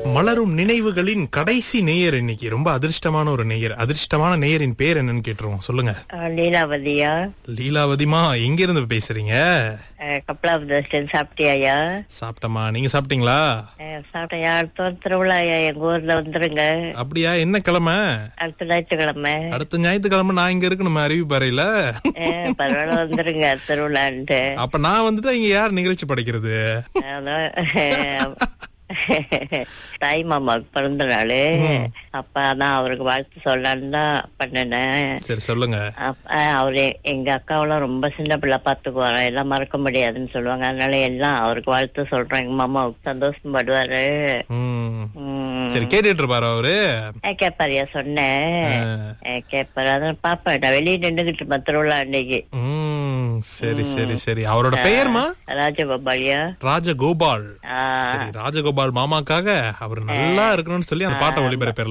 மலரும் நினைவுகளின் கடைசி நேயர் இன்னைக்கு ரொம்ப அதிர்ஷ்டமான ஒரு நேயர் அதிர்ஷ்டமான நேயரின் பேர் என்னன்னு கேட்டுருவோம் சொல்லுங்க ஆ, லீலாவதியா லீலாவதிமா எங்க இருந்து பேசுறீங்க கப்பலாபுதஸ்டன் சாப்பிட்டியாயா சாப்பிட்டமா நீங்க சாப்பிட்டீங்களா சாப்பிட்டையா அடுத்த ஒரு திருவிழாயா எங்க ஊர்ல வந்துருங்க அப்படியா என்ன கிழமை அடுத்த ஞாயிற்றுக்கிழமை அடுத்த ஞாயிற்றுக்கிழமை நான் இங்க இருக்கணுமா அறிவிப்பாறையில ஆ, பரவாயில்ல வந்துருங்க திருவிழான்ட்டு அப்ப நான் வந்துட்டா இங்க யார் நிகழ்ச்சி படைக்கிறது அதான் தாய் மாமாவுக்கு பிறந்த நாளு அப்ப அதான் அவருக்கு வாழ்த்து சொல்லலான்னு தான் பண்ணினேன் சரி சொல்லுங்க அப்ப அவரு எங்க அக்காவெல்லாம் ரொம்ப சின்ன பிள்ளை பாத்துக்குவாங்க எல்லாம் மறக்க முடியாதுன்னு சொல்லுவாங்க அதனால எல்லாம் அவருக்கு வாழ்த்து சொல்றோம் எங்க மாமாவுக்கு சந்தோஷம் படுவாரு ம். உம் சரி கேட்டுட்டு இருப்பாரு அவரு ஏன் கேப்பாரியா சொன்னேன் ஏன் கேப்பாரு அதான் பாப்பேன் நான் வெளியே நின்றுகிட்டு இருப்பேன் திருவிழா அன்னைக்கு ம், சரி சரி சரி அவரோட பெயர்மா ராஜகோபாலியா ராஜகோபால் ஆ சரி ராஜகோபால் மாமாக்காக அவர் நல்லா இருக்கணும்னு சொல்லி அந்த பாட்டை ஒளிபரப்ப